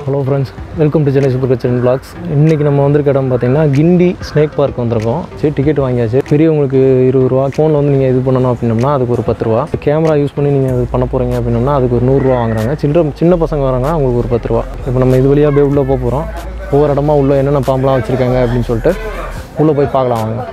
hello friends welcome to Chennai super kitchen blogs இன்றைக்கி நம்ம வந்திருக்க இடம் பார்த்தீங்கன்னா கிண்டி ஸ்னேக் பார்க் வந்திருக்கோம் சரி டிக்கெட் வாங்கியாச்சு பெரியவங்களுக்கு இருபது ரூபா ஃபோனில் வந்து நீங்கள் இது பண்ணணும் அப்படின்னம்னா அதுக்கு ஒரு பத்து ரூபா கேமரா யூஸ் பண்ணி நீங்கள் இது பண்ண போகிறீங்க அப்படின்னம்னா அதுக்கு ஒரு நூறுரூவா வாங்குறாங்க சின்ன சின்ன பசங்க வராங்க அவங்களுக்கு ஒரு பத்து ரூபா இப்போ நம்ம இது வழியாக போய் உள்ளே போக போகிறோம் ஒவ்வொரு இடமா உள்ளே என்னென்ன பாம்பெலாம் வச்சுருக்காங்க அப்படின்னு சொல்லிட்டு உள்ளே போய் பார்க்கலாம் வாங்க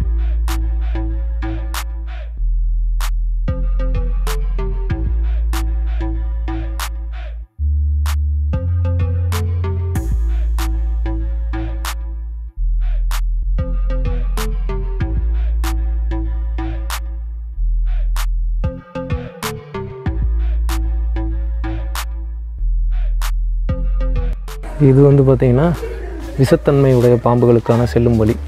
இது வந்து பார்த்திங்கன்னா விஷத்தன்மை உடைய பாம்புகளுக்கான செல்லும் வழி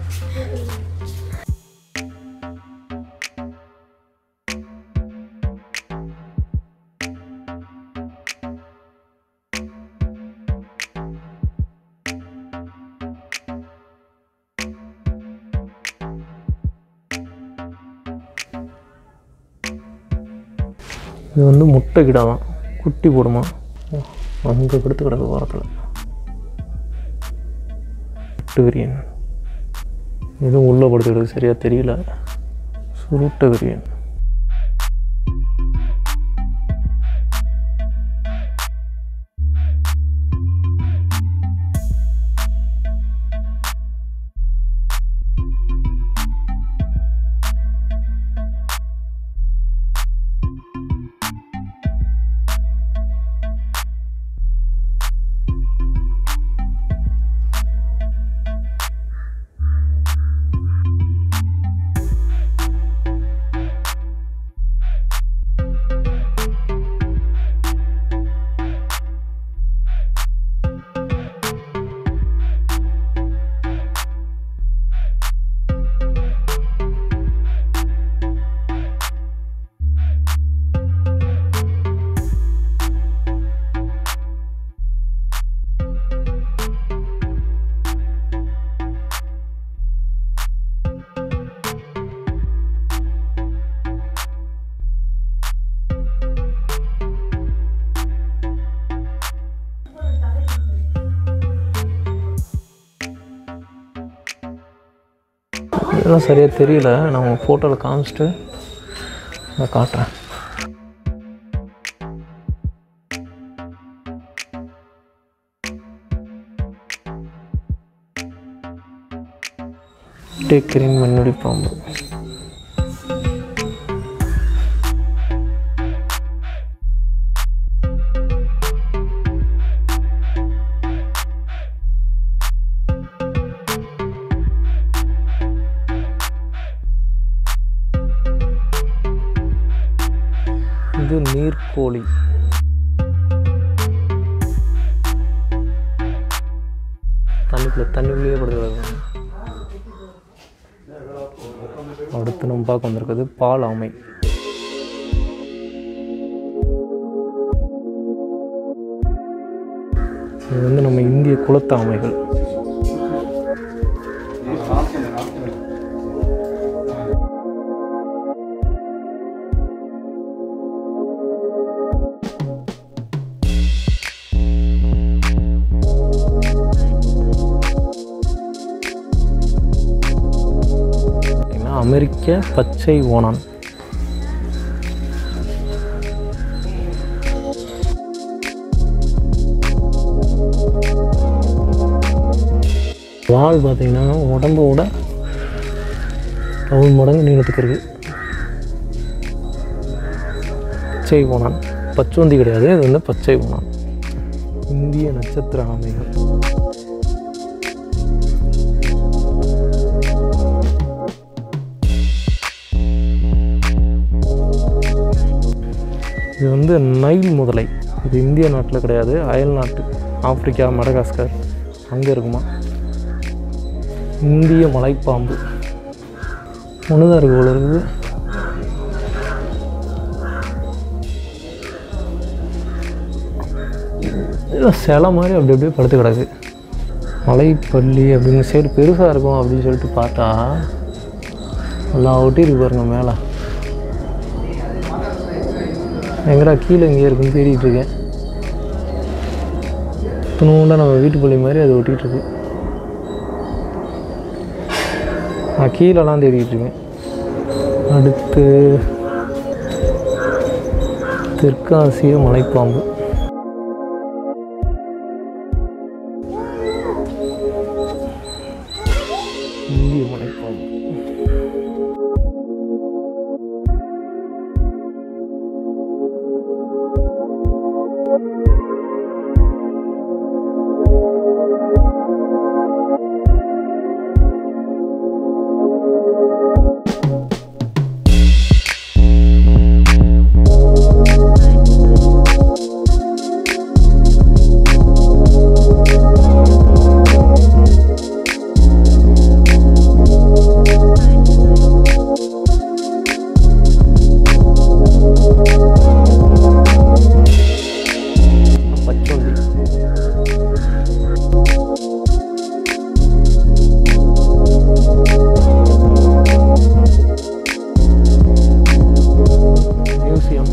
இது வந்து முட்டை கிடா தான் குட்டி போடுமா அங்கே கொடுத்து கிடக்கு ஓரத்தில் சுருட்டு விரியன் எதுவும் உள்ளே படுத்துக்கிட்டு சரியாக தெரியல சுருட்ட விரியன் இதெல்லாம் சரியாக தெரியல நான் உங்கள் ஃபோட்டோவில் காமிச்சிட்டு நான் காட்டுறேன் டேக்கரின் மண்ணுடி பாம்பு இது நீர்க்கோழி தண்ணிக்குள்ளே தண்ணிக்குள்ளேயே படுத்துக்கிறாங்க அடுத்து நம்ம பார்க்க வந்திருக்கிறது பால் ஆமை இது வந்து நம்ம இந்திய குலத்து ஆமைகள் பார்த்தீங்கன்னா அமெரிக்க பச்சை ஓணான் வால் பார்த்தீங்கன்னா உடம்போட டவுன் மடங்கு நீளத்துக்கு இருக்கு பச்சை ஓணான் பச்சோந்தி கிடையாது இது வந்து பச்சை ஓணான் இந்திய நட்சத்திர ஆமைகள் இது வந்து நைல் முதலை இது இந்திய நாட்டில் கிடையாது அயல் நாட்டு ஆப்பிரிக்கா மடகாஸ்கர் அங்கே இருக்குமா இந்திய மலைப்பாம்பு ஒன்றுதான் இருக்கு போல இருக்குது ஏதோ சிலை மாதிரி அப்படி அப்படியே படுத்து கிடக்கு மலைப்பள்ளி அப்படின்னு சைடு பெருசாக இருக்கும் அப்படின்னு சொல்லிட்டு பார்த்தா நல்லா ஒட்டி இருக்கு பாருங்க மேலே எங்கடா கீழே எங்கேயே இருக்குன்னு தேடிட்டு இருக்கேன் இத்தினோண்டா நம்ம வீட்டு பள்ளி மாதிரி அது ஒட்டிகிட்டு இருக்கு நான் கீழெல்லாம் தேடிட்டு இருக்கேன் அடுத்து தெற்காசிய மலைப்பாம்பு இந்திய மலைப்பாம்பு பச்சோந்தி மியூசியம்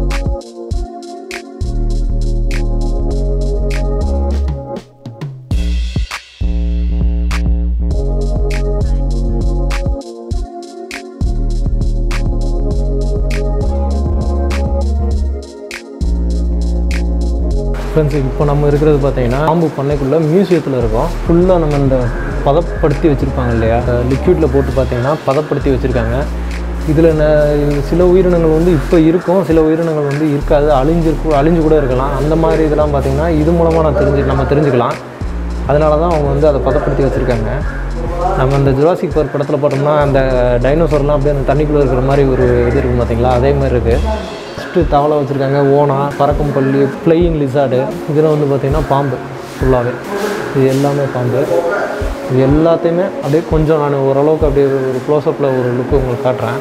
ஃப்ரெண்ட்ஸ் இப்போ நம்ம இருக்கிறது பார்த்தீங்கன்னா பாம்பு பண்ணைக்குள்ளே மியூசியத்தில் இருக்கோம் ஃபுல்லாக நம்ம இந்த பதப்படுத்தி வச்சுருப்பாங்க இல்லையா லிக்யூட்டில் போட்டு பார்த்தீங்கன்னா பதப்படுத்தி வச்சுருக்காங்க இதில் சில உயிரினங்கள் வந்து இப்போ இருக்கும் சில உயிரினங்கள் வந்து இருக்காது அழிஞ்சிருக்கு அழிஞ்சு கூட இருக்கலாம் அந்த மாதிரி இதெல்லாம் பார்த்தீங்கன்னா இது மூலமாக நான் தெரிஞ்சு நம்ம தெரிஞ்சுக்கலாம் அதனால தான் அவங்க வந்து அதை பதப்படுத்தி வச்சுருக்காங்க நம்ம அந்த ஜுராசிக் பார்க் படத்தில் பார்த்தோம்னா அந்த டைனோசர்லாம் அப்படியே அந்த தண்ணிக்குள்ளே இருக்கிற மாதிரி ஒரு இது இருக்கும் பார்த்தீங்களா அதே மாதிரி இருக்குது ஃபஸ்ட்டு தவளை வச்சுருக்காங்க ஓனா பறக்கும் பள்ளி ஃப்ளையிங் லிசார்டு இதில் வந்து பார்த்திங்கன்னா பாம்பு ஃபுல்லாகவே இது எல்லாமே பாம்பு இது எல்லாத்தையுமே அப்படியே கொஞ்சம் நான் ஓரளவுக்கு அப்படியே ஒரு க்ளோஸ்அப்பில் ஒரு லுக்கு உங்களுக்கு காட்டுறேன்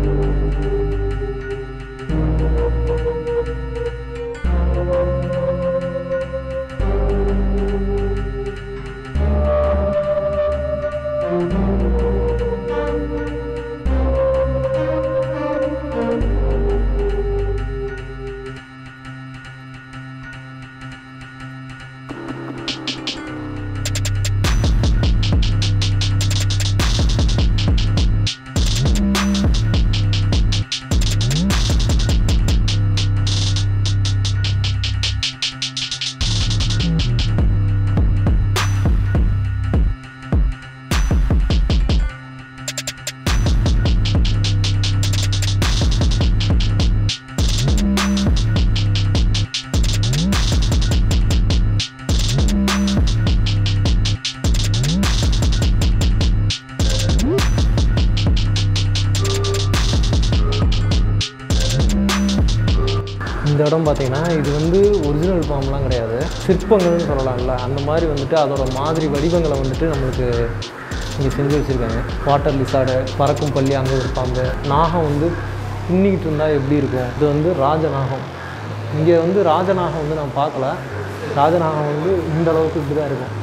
இந்த இடம் பார்த்தீங்கன்னா இது வந்து ஒரிஜினல் பாம்புலாம் கிடையாது சிற்பங்கள்னு சொல்லலாம்ல அந்த மாதிரி வந்துட்டு அதோட மாதிரி வடிவங்களை வந்துட்டு நம்மளுக்கு இங்கே செஞ்சு வச்சுருக்காங்க வாட்டர் லிசார்டு பறக்கும் பள்ளி அங்கே ஒரு பாம்பு நாகம் வந்து பின்னிக்கிட்டு இருந்தால் எப்படி இருக்கும் இது வந்து ராஜநாகம் இங்கே வந்து ராஜநாகம் வந்து நான் பார்க்கல ராஜநாகம் வந்து இந்த அளவுக்கு இப்படி தான் இருக்கும்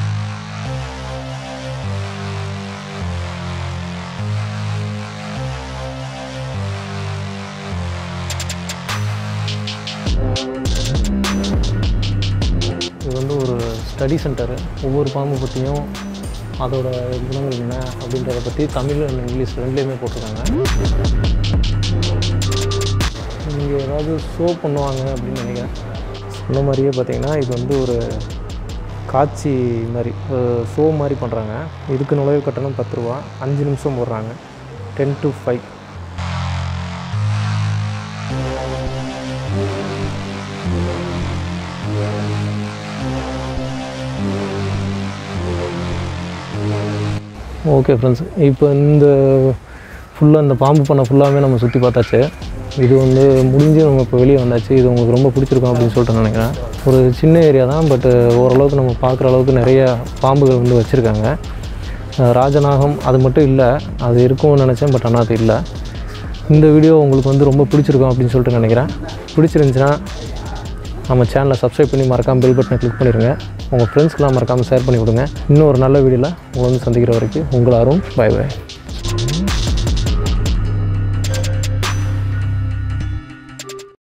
இது வந்து ஒரு ஸ்டடி சென்டரு ஒவ்வொரு பாம்பு பற்றியும் அதோட குணங்கள் என்ன அப்படின்றத பற்றி தமிழ் அண்ட் இங்கிலீஷ் ரெண்டுலேயுமே போட்டிருக்காங்க இங்கே ஏதாவது ஷோ பண்ணுவாங்க அப்படின்னு நினைக்கிறேன் சொன்ன மாதிரியே பார்த்தீங்கன்னா இது வந்து ஒரு காட்சி மாதிரி ஷோ மாதிரி பண்ணுறாங்க இதுக்கு நுழைவு கட்டணம் பத்து ரூபா அஞ்சு நிமிஷம் போடுறாங்க ten to five okay friends இப்போ இந்த ஃபுல்லாக இந்த பாம்பு பண்ணை ஃபுல்லாகவே நம்ம சுற்றி பார்த்தாச்சு இது வந்து முடிஞ்சு நம்ம இப்போ வெளியே வந்தாச்சு இது உங்களுக்கு ரொம்ப பிடிச்சிருக்கும் அப்படின்னு சொல்லிட்டு நினைக்கிறேன் ஒரு சின்ன ஏரியா தான் பட் ஓரளவுக்கு நம்ம பார்க்குற அளவுக்கு நிறைய பாம்புகள் வந்து வச்சுருக்காங்க ராஜநாகம் அது மட்டும் இல்லை அது இருக்கும்னு நினச்சேன் பட் ஆனால் அது இல்லை இந்த வீடியோ உங்களுக்கு வந்து ரொம்ப பிடிச்சிருக்கும் அப்படின்னு சொல்லிட்டு நினைக்கிறேன் பிடிச்சிருந்துச்சுன்னா நம்ம சேனலை சப்ஸ்கிரைப் பண்ணி மறக்காமல் பெல் பட்டனை கிளிக் பண்ணிடுங்க உங்கள் ஃப்ரெண்ட்ஸ்க்கெலாம் மறக்காமல் ஷேர் பண்ணி விடுங்க இன்னும் ஒரு நல்ல வீடியோவில் உங்களை வந்து சந்திக்கிற வரைக்கும் உங்கள் அருண் பை பை